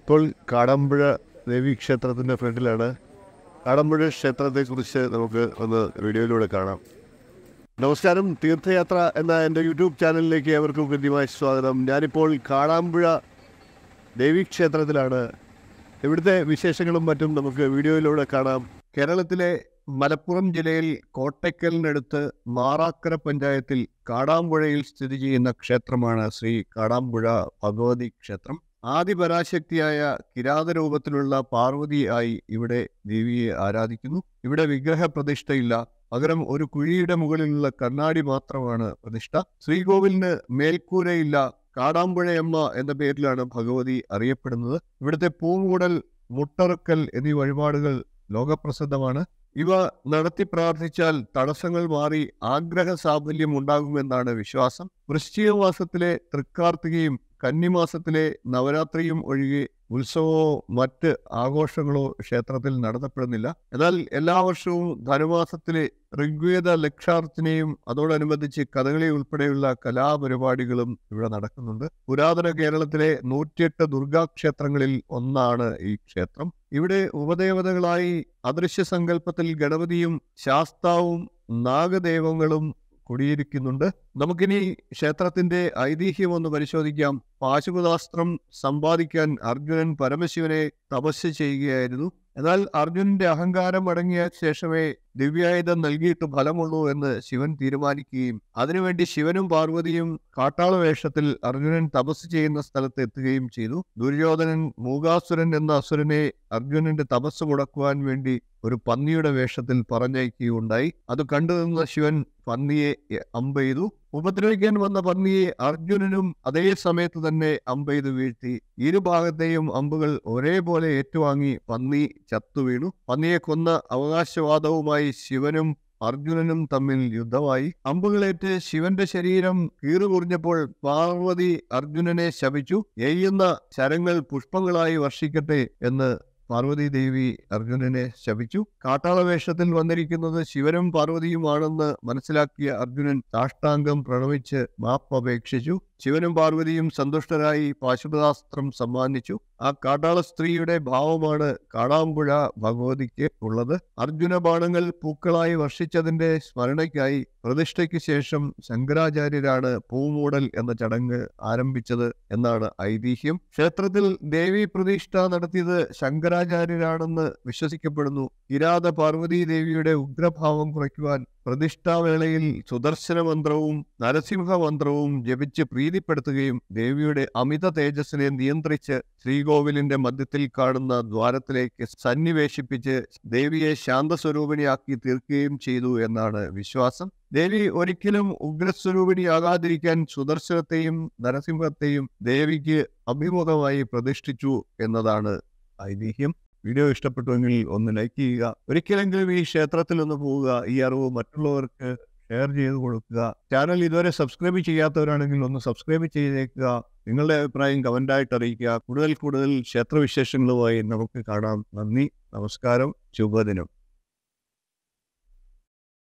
ഇപ്പോൾ കാടമ്പുഴ ദേവി ക്ഷേത്രത്തിൻ്റെ ഫ്രണ്ടിലാണ് കാടമ്പുഴ ക്ഷേത്രത്തെക്കുറിച്ച് നമുക്ക് ഒന്ന് വീഡിയോയിലൂടെ കാണാം നമസ്കാരം തീർത്ഥയാത്ര എന്ന എൻ്റെ യൂട്യൂബ് ചാനലിലേക്ക് ഏവർക്കും കൃത്യമായ സ്വാഗതം ഞാനിപ്പോൾ കാടാമ്പുഴ ദേവി ക്ഷേത്രത്തിലാണ് ഇവിടുത്തെ വിശേഷങ്ങളും മറ്റും നമുക്ക് വീഡിയോയിലൂടെ കാണാം കേരളത്തിലെ മലപ്പുറം ജില്ലയിൽ കോട്ടയ്ക്കലിനടുത്ത് മാറാക്കര പഞ്ചായത്തിൽ കാടാമ്പുഴയിൽ സ്ഥിതി ചെയ്യുന്ന ക്ഷേത്രമാണ് ശ്രീ കാടാമ്പുഴ ഭഗവതി ക്ഷേത്രം ആദിപരാശക്തിയായ കിരാത രൂപത്തിലുള്ള പാർവതിയായി ഇവിടെ ദേവിയെ ആരാധിക്കുന്നു ഇവിടെ വിഗ്രഹ പ്രതിഷ്ഠയില്ല പകരം ഒരു കുഴിയുടെ മുകളിലുള്ള കണ്ണാടി മാത്രമാണ് പ്രതിഷ്ഠ ശ്രീകോവിലിന് മേൽക്കൂരയില്ല കാടാമ്പുഴയമ്മ എന്ന പേരിലാണ് ഭഗവതി അറിയപ്പെടുന്നത് ഇവിടുത്തെ പൂങ്കൂടൽ മുട്ടറുക്കൽ എന്നീ വഴിപാടുകൾ ലോകപ്രസിദ്ധമാണ് ഇവ നടത്തി പ്രാർത്ഥിച്ചാൽ തടസ്സങ്ങൾ മാറി ആഗ്രഹ സാഫല്യം ഉണ്ടാകുമെന്നാണ് വിശ്വാസം വൃശ്ചിക മാസത്തിലെ തൃക്കാർത്തികയും കന്നിമാസത്തിലെ നവരാത്രിയും ഒഴികെ ഉത്സവമോ മറ്റ് ആഘോഷങ്ങളോ ക്ഷേത്രത്തിൽ നടത്തപ്പെടുന്നില്ല എന്നാൽ എല്ലാ വർഷവും ധനുമാസത്തിലെ ഋഗ്വേദ ലക്ഷാർച്ചനയും അതോടനുബന്ധിച്ച് കഥകളി ഉൾപ്പെടെയുള്ള കലാപരിപാടികളും ഇവിടെ നടക്കുന്നുണ്ട് പുരാതന കേരളത്തിലെ നൂറ്റിയെട്ട് ദുർഗാക്ഷേത്രങ്ങളിൽ ഒന്നാണ് ഈ ക്ഷേത്രം ഇവിടെ ഉപദേവതകളായി അദൃശ്യ സങ്കല്പത്തിൽ ഗണപതിയും ശാസ്താവും നാഗദേവങ്ങളും കുടിയിരിക്കുന്നുണ്ട് നമുക്കിനി ക്ഷേത്രത്തിന്റെ ഐതിഹ്യം ഒന്ന് പരിശോധിക്കാം പാശുപതാസ്ത്രം സമ്പാദിക്കാൻ അർജുനൻ പരമശിവനെ തപസ് ചെയ്യുകയായിരുന്നു എന്നാൽ അർജുനന്റെ അഹങ്കാരം അടങ്ങിയ ശേഷമേ ദിവ്യായുധം നൽകിയിട്ട് ഫലമുള്ളൂ എന്ന് ശിവൻ തീരുമാനിക്കുകയും അതിനുവേണ്ടി ശിവനും പാർവതിയും കാട്ടാള വേഷത്തിൽ അർജുനൻ തപസ് ചെയ്യുന്ന സ്ഥലത്ത് എത്തുകയും ചെയ്തു ദുര്യോധനൻ മൂകാസുരൻ എന്ന അസുരനെ അർജുനന്റെ തപസ് മുടക്കുവാൻ വേണ്ടി ഒരു പന്നിയുടെ വേഷത്തിൽ പറഞ്ഞയക്കുകയുണ്ടായി അത് കണ്ടുനിന്ന ശിവൻ പന്നിയെ അമ്പെയ്തു ഉപദ്രവിക്കാൻ വന്ന പന്നിയെ അർജുനനും അതേ സമയത്ത് തന്നെ അമ്പെയ്ത് വീഴ്ത്തി ഇരുഭാഗത്തെയും അമ്പുകൾ ഒരേപോലെ ഏറ്റുവാങ്ങി പന്നി ചത്തുവീണു പന്നിയെ കൊന്ന അവകാശവാദവുമായി ശിവനും അർജുനനും തമ്മിൽ യുദ്ധമായി അമ്പുകളേറ്റ് ശിവന്റെ ശരീരം കീറുകുറിഞ്ഞപ്പോൾ പാർവതി അർജുനനെ ശപിച്ചു എയ്യുന്ന ശരങ്ങൾ പുഷ്പങ്ങളായി വർഷിക്കട്ടെ എന്ന് പാർവതി ദേവി അർജുനനെ ശപിച്ചു കാട്ടാള വേഷത്തിൽ വന്നിരിക്കുന്നത് ശിവനും പാർവതിയുമാണെന്ന് മനസ്സിലാക്കിയ അർജുനൻ സാഷ്ടാംഗം പ്രണമിച്ച് മാപ്പ് അപേക്ഷിച്ചു ശിവനും പാർവതിയും സന്തുഷ്ടരായി പാശുപതാസ്ത്രം സമ്മാനിച്ചു ആ കാട്ടാള സ്ത്രീയുടെ ഭാവമാണ് കാടാമ്പുഴ ഭഗവതിക്ക് ഉള്ളത് അർജുന ബാണങ്ങൾ പൂക്കളായി വർഷിച്ചതിന്റെ സ്മരണയ്ക്കായി പ്രതിഷ്ഠയ്ക്ക് ശേഷം ശങ്കരാചാര്യരാണ് പൂമൂടൽ എന്ന ചടങ്ങ് ആരംഭിച്ചത് എന്നാണ് ഐതിഹ്യം ക്ഷേത്രത്തിൽ ദേവി പ്രതിഷ്ഠ നടത്തിയത് ശങ്കരാചാര്യരാണെന്ന് വിശ്വസിക്കപ്പെടുന്നു കിരാത പാർവതി ദേവിയുടെ ഉഗ്രഭാവം കുറയ്ക്കുവാൻ പ്രതിഷ്ഠാവേളയിൽ സുദർശന മന്ത്രവും നരസിംഹ മന്ത്രവും ജപിച്ച് പ്രീതിപ്പെടുത്തുകയും ദേവിയുടെ അമിത തേജസ്സിനെ നിയന്ത്രിച്ച് ശ്രീകോവിലിന്റെ മധ്യത്തിൽ കാണുന്ന ദ്വാരത്തിലേക്ക് സന്നിവേശിപ്പിച്ച് ദേവിയെ ശാന്തസ്വരൂപിണിയാക്കി തീർക്കുകയും ചെയ്തു എന്നാണ് വിശ്വാസം ദേവി ഒരിക്കലും ഉഗ്രസ്വരൂപിണിയാകാതിരിക്കാൻ സുദർശനത്തെയും നരസിംഹത്തെയും ദേവിക്ക് അഭിമുഖമായി പ്രതിഷ്ഠിച്ചു എന്നതാണ് ഐതിഹ്യം വീഡിയോ ഇഷ്ടപ്പെട്ടുവെങ്കിൽ ഒന്ന് ലൈക്ക് ചെയ്യുക ഒരിക്കലെങ്കിലും ഈ ക്ഷേത്രത്തിൽ ഒന്ന് പോവുക ഈ അറിവ് മറ്റുള്ളവർക്ക് ഷെയർ ചെയ്ത് കൊടുക്കുക ചാനൽ ഇതുവരെ സബ്സ്ക്രൈബ് ചെയ്യാത്തവരാണെങ്കിൽ ഒന്ന് സബ്സ്ക്രൈബ് ചെയ്തേക്കുക നിങ്ങളുടെ അഭിപ്രായം കമൻ്റായിട്ട് അറിയിക്കുക കൂടുതൽ കൂടുതൽ ക്ഷേത്രവിശേഷങ്ങളുമായി നമുക്ക് കാണാം നന്ദി നമസ്കാരം ശുഭദിനം